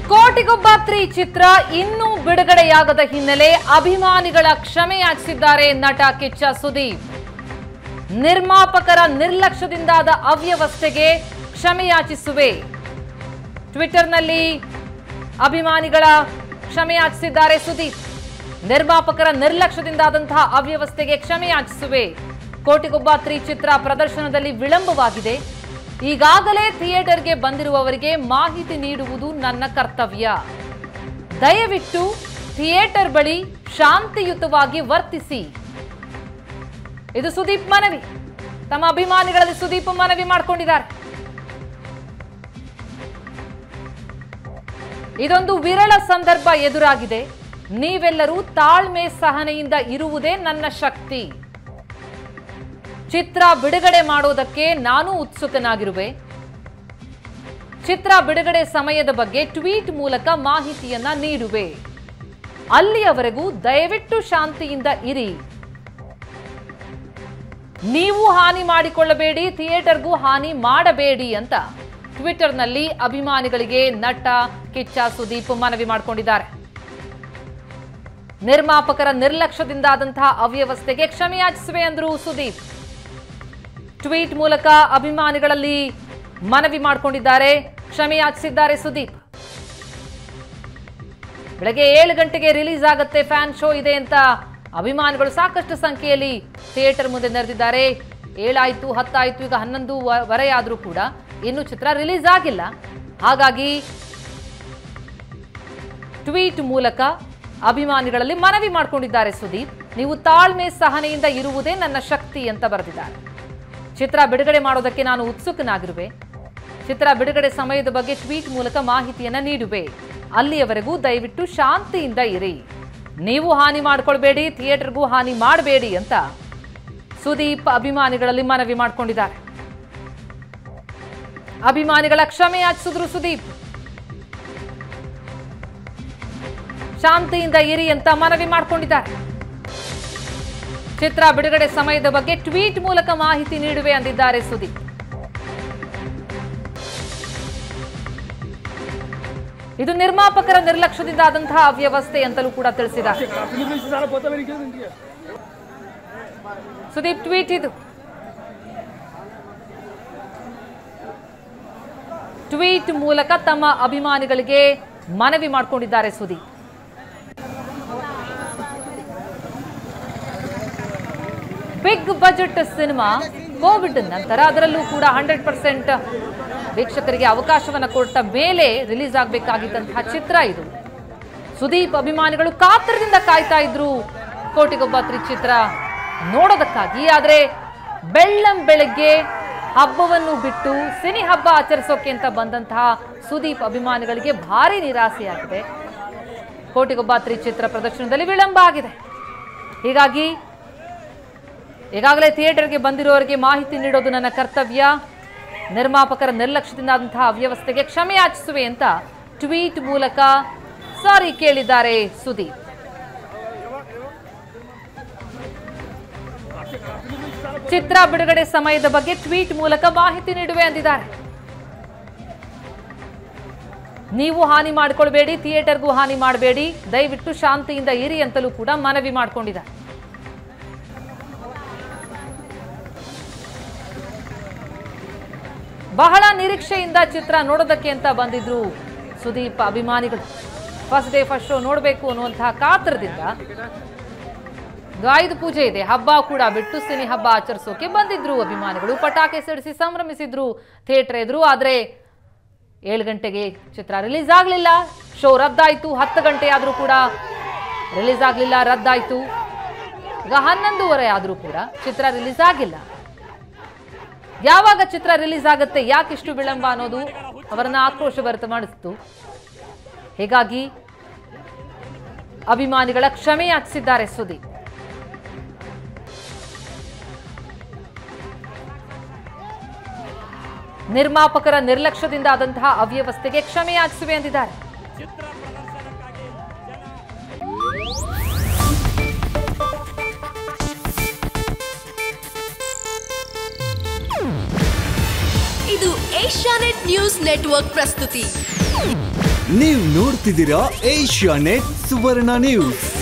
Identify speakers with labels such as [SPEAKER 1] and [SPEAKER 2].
[SPEAKER 1] Kotigobba three ಚಿತ್ರ ಇನ್ನೂ ಬಿಡುಗಡೆಯಾಗದ ಹಿನ್ನೆಲೆ ಅಭಿಮಾನಿಗಳ ಕ್ಷಮೆ ಯಾಚಿಸಿದ್ದಾರೆ ನಟ ಕಿಚ್ಚ ಸುದೀಪ್ ನಿರ್ಮಾಪಕರ ನಿರ್ಲಕ್ಷ್ಯದಿಂದಾದ ಅವ್ಯವಸ್ಥೆಗೆ ಕ್ಷಮೆ ಯಾಚಿಸುವೆ ಟ್ವಿಟರ್ನಲ್ಲಿ ಅಭಿಮಾನಿಗಳ ಕ್ಷಮೆ ಯಾಚಿಸಿದ್ದಾರೆ ಸುದೀಪ್ ನಿರ್ಮಾಪಕರ ನಿರ್ಲಕ್ಷ್ಯದಿಂದಾದಂತಹ ಅವ್ಯವಸ್ಥೆಗೆ ಕ್ಷಮೆ ಯಾಚಿಸುವೆ ಕೋಟಿಗೊಬ್ಬ ತ್ರೀ ಚಿತ್ರ ಪ್ರದರ್ಶನದಲ್ಲಿ ವಿಳಂಬವಾಗಿದೆ ಈಗಾಗಲೇ ಥಿಯೇಟರ್ಗೆ ಬಂದಿರುವವರಿಗೆ ಮಾಹಿತಿ ನೀಡುವುದು ನನ್ನ ಕರ್ತವ್ಯ ದಯವಿಟ್ಟು ಥಿಯೇಟರ್ ಬಳಿ ಶಾಂತಿಯುತವಾಗಿ ವರ್ತಿಸಿ ಇದು ಸುದೀಪ್ ಮನವಿ ತಮ್ಮ ಅಭಿಮಾನಿಗಳಲ್ಲಿ ಸುದೀಪ್ ಮನವಿ ಮಾಡಿಕೊಂಡಿದ್ದಾರೆ ಇದೊಂದು ವಿರಳ ಸಂದರ್ಭ ಎದುರಾಗಿದೆ ನೀವೆಲ್ಲರೂ ತಾಳ್ಮೆ ಸಹನೆಯಿಂದ ಇರುವುದೇ ನನ್ನ ಶಕ್ತಿ ಚಿತ್ರ ಬಿಡುಗಡೆ ಮಾಡೋದಕ್ಕೆ ನಾನು ಉತ್ಸುಕನಾಗಿರುವೆ ಚಿತ್ರ ಬಿಡುಗಡೆ ಸಮಯದ ಬಗ್ಗೆ ಟ್ವೀಟ್ ಮೂಲಕ ಮಾಹಿತಿಯನ್ನ ನೀಡುವೆ ಅಲ್ಲಿಯವರೆಗೂ ದಯವಿಟ್ಟು ಶಾಂತಿಯಿಂದ ಇರಿ ನೀವು ಹಾನಿ ಮಾಡಿಕೊಳ್ಳಬೇಡಿ ಥಿಯೇಟರ್ಗೂ ಹಾನಿ ಮಾಡಬೇಡಿ ಅಂತ ಟ್ವಿಟರ್ನಲ್ಲಿ ಅಭಿಮಾನಿಗಳಿಗೆ ನಟ ಕಿಚ್ಚ ಸುದೀಪ್ ಮನವಿ ಮಾಡಿಕೊಂಡಿದ್ದಾರೆ ನಿರ್ಮಾಪಕರ ನಿರ್ಲಕ್ಷ್ಯದಿಂದಾದಂತಹ ಅವ್ಯವಸ್ಥೆಗೆ ಕ್ಷಮೆಯಾಚಿಸುವೆ ಅಂದ್ರು ಸುದೀಪ್ ಟ್ವೀಟ್ ಮೂಲಕ ಅಭಿಮಾನಿಗಳಲ್ಲಿ ಮನವಿ ಮಾಡಿಕೊಂಡಿದ್ದಾರೆ ಕ್ಷಮೆಯಾಚಿಸಿದ್ದಾರೆ ಸುದೀಪ್ ಬೆಳಗ್ಗೆ ಏಳು ಗಂಟೆಗೆ ರಿಲೀಸ್ ಆಗುತ್ತೆ ಫ್ಯಾನ್ ಶೋ ಇದೆ ಅಂತ ಅಭಿಮಾನಿಗಳು ಸಾಕಷ್ಟು ಸಂಖ್ಯೆಯಲ್ಲಿ ಥಿಯೇಟರ್ ಮುಂದೆ ನೆರೆದಿದ್ದಾರೆ ಏಳಾಯ್ತು ಹತ್ತಾಯ್ತು ಈಗ ಹನ್ನೊಂದು ವ- ವರೆ ಆದರೂ ಕೂಡ ಇನ್ನು ಚಿತ್ರ ರಿಲೀಸ್ ಆಗಿಲ್ಲ ಹಾಗಾಗಿ ಟ್ವೀಟ್ ಮೂಲಕ ಅಭಿಮಾನಿಗಳಲ್ಲಿ ಮನವಿ ಮಾಡಿಕೊಂಡಿದ್ದಾರೆ ಸುದೀಪ್ ನೀವು ತಾಳ್ಮೆ ಸಹನೆಯಿಂದ ಇರುವುದೇ ನನ್ನ ಶಕ್ತಿ ಅಂತ ಬರೆದಿದ್ದಾರೆ ಚಿತ್ರ ಬಿಡುಗಡೆ ಮಾಡೋದಕ್ಕೆ ನಾನು ಉತ್ಸುಕನಾಗಿರುವೆ ಚಿತ್ರ ಬಿಡುಗಡೆ ಸಮಯದ ಬಗ್ಗೆ ಟ್ವೀಟ್ ಮೂಲಕ ಮಾಹಿತಿಯನ್ನ ನೀಡುವೆ ಅಲ್ಲಿಯವರೆಗೂ ದಯವಿಟ್ಟು ಶಾಂತಿಯಿಂದ ಇರಿ ನೀವು ಹಾನಿ ಮಾಡ್ಕೊಳ್ಬೇಡಿ ಥಿಯೇಟರ್ಗೂ ಹಾನಿ ಮಾಡಬೇಡಿ ಅಂತ ಸುದೀಪ್ ಅಭಿಮಾನಿಗಳಲ್ಲಿ ಮನವಿ ಮಾಡಿಕೊಂಡಿದ್ದಾರೆ ಅಭಿಮಾನಿಗಳ ಕ್ಷಮೆ ಯಾಚಿಸಿದ್ರು ಸುದೀಪ್ ಶಾಂತಿಯಿಂದ ಇರಿ ಅಂತ ಮನವಿ ಮಾಡಿಕೊಂಡಿದ್ದಾರೆ ಚಿತ್ರ ಬಿಡುಗಡೆ ಸಮಯದ ಬಗ್ಗೆ ಟ್ವೀಟ್ ಮೂಲಕ ಮಾಹಿತಿ ನೀಡುವೆ ಅಂದಿದ್ದಾರೆ ಸುದೀಪ್ ಇದು ನಿರ್ಮಾಪಕರ ನಿರ್ಲಕ್ಷ್ಯದಿಂದ ಆದಂತಹ ಅವ್ಯವಸ್ಥೆ ಅಂತಲೂ ಕೂಡ ತಿಳಿಸಿದ್ದಾರೆ ಸುದೀಪ್ ಟ್ವೀಟ್ ಇದು ಟ್ವೀಟ್ ಮೂಲಕ ತಮ್ಮ ಅಭಿಮಾನಿಗಳಿಗೆ ಮನವಿ ಮಾಡಿಕೊಂಡಿದ್ದಾರೆ Sudeep big budget cinema Covid ನಂತರ ಅದರಲ್ಲೂ ಕೂಡ ಹಂಡ್ರೆಡ್ ಪರ್ಸೆಂಟ್ ವೀಕ್ಷಕರಿಗೆ ಅವಕಾಶವನ್ನ ಕೊಟ್ಟ ಮೇಲೆ ರಿಲೀಸ್ ಆಗಬೇಕಾಗಿದ್ದಂತಹ ಚಿತ್ರ ಇದು ಸುದೀಪ್ ಅಭಿಮಾನಿಗಳು ಕಾತರದಿಂದ ಕಾಯ್ತಾ ಇದ್ರು ಕೋಟಿಗೊಬ್ಬ ಚಿತ್ರ ನೋಡೋದಕ್ಕಾಗಿ ಆದ್ರೆ ಬೆಳ್ಳಂ ಬೆಳಗ್ಗೆ ಹಬ್ಬವನ್ನು ಬಿಟ್ಟು ಸಿನಿ ಹಬ್ಬ ಆಚರಿಸೋಕೆ ಅಂತ ಬಂದಂತಹ ಸುದೀಪ್ ಅಭಿಮಾನಿಗಳಿಗೆ ಭಾರಿ ನಿರಾಸೆಯಾಗಿದೆ ಕೋಟಿಗೊಬ್ಬ ಚಿತ್ರ ಪ್ರದರ್ಶನದಲ್ಲಿ ವಿಳಂಬ ಆಗಿದೆ ಹೀಗಾಗಿ ಈಗಾಗಲೇ ಥಿಯೇಟರ್ಗೆ ಬಂದಿರುವವರಿಗೆ ಮಾಹಿತಿ ನೀಡೋದು ನನ್ನ ಕರ್ತವ್ಯ ನಿರ್ಮಾಪಕರ ನಿರ್ಲಕ್ಷ್ಯದಿಂದಾದಂತಹ ಅವ್ಯವಸ್ಥೆಗೆ ಕ್ಷಮೆ ಯಾಚಿಸುವೆ ಅಂತ ಟ್ವೀಟ್ ಮೂಲಕ ಸಾರಿ ಕೇಳಿದ್ದಾರೆ ಸುದೀಪ್ ಚಿತ್ರ ಬಿಡುಗಡೆ ಸಮಯದ ಬಗ್ಗೆ ಟ್ವೀಟ್ ಮೂಲಕ ಮಾಹಿತಿ ನೀಡುವೆ ಅಂದಿದ್ದಾರೆ ನೀವು ಹಾನಿ ಮಾಡಿಕೊಳ್ಬೇಡಿ ಥಿಯೇಟರ್ಗೂ ಹಾನಿ ಮಾಡಬೇಡಿ ದಯವಿಟ್ಟು ಶಾಂತಿಯಿಂದ ಇರಿ ಅಂತಲೂ ಕೂಡ ಮನವಿ ಮಾಡಿಕೊಂಡಿದ್ದಾರೆ ಬಹಳ ನಿರೀಕ್ಷೆಯಿಂದ ಚಿತ್ರ ನೋಡೋದಕ್ಕೆ ಅಂತ ಬಂದಿದ್ರು ಸುದೀಪ್ ಅಭಿಮಾನಿಗಳು ಫಸ್ಟ್ ಡೇ ಫಸ್ಟ್ ಶೋ ನೋಡಬೇಕು ಅನ್ನುವಂತಹ ಕಾತರದಿಂದ ಗಾಯದ ಪೂಜೆ ಇದೆ ಹಬ್ಬ ಕೂಡ ಬಿಟ್ಟು ಸಿನಿ ಹಬ್ಬ ಆಚರಿಸೋಕೆ ಬಂದಿದ್ರು ಅಭಿಮಾನಿಗಳು ಪಟಾಕಿ ಸಿಡಿಸಿ ಸಂಭ್ರಮಿಸಿದ್ರು ಥಿಯೇಟರ್ ಎದುರು ಆದ್ರೆ ಏಳು ಗಂಟೆಗೆ ಚಿತ್ರ ರಿಲೀಸ್ ಆಗಲಿಲ್ಲ ಶೋ ರದ್ದಾಯ್ತು ಹತ್ತು ಗಂಟೆ ಆದರೂ ಕೂಡ ರಿಲೀಸ್ ಆಗಲಿಲ್ಲ ರದ್ದಾಯ್ತು ಈಗ ಹನ್ನೊಂದುವರೆ ಆದರೂ ಕೂಡ ಚಿತ್ರ ರಿಲೀಸ್ ಆಗಿಲ್ಲ ಯಾವಾಗ ಚಿತ್ರ ರಿಲೀಸ್ ಆಗುತ್ತೆ ಯಾಕಿಷ್ಟು ವಿಳಂಬ ಅನ್ನೋದು ಅವರನ್ನ ಆಕ್ರೋಶ ಭರಿತ ಮಾಡಿಸ್ತು ಹೀಗಾಗಿ ಅಭಿಮಾನಿಗಳ ಕ್ಷಮೆ ಯಾಚಿಸಿದ್ದಾರೆ ಸುದೀಪ್ ನಿರ್ಮಾಪಕರ ನಿರ್ಲಕ್ಷ್ಯದಿಂದ ಆದಂತಹ ಅವ್ಯವಸ್ಥೆಗೆ ಕ್ಷಮೆ ಯಾಚಿಸುವೆ ಎಂದಿದ್ದಾರೆ
[SPEAKER 2] ಇದು ಏಷ್ಯಾನೆಟ್ ನ್ಯೂಸ್ ನೆಟ್ವರ್ಕ್ ಪ್ರಸ್ತುತಿ ನೀವು ನೋಡ್ತಿದ್ದೀರಾ ಏಷ್ಯಾ ನೆಟ್ ಸುವರ್ಣ ನ್ಯೂಸ್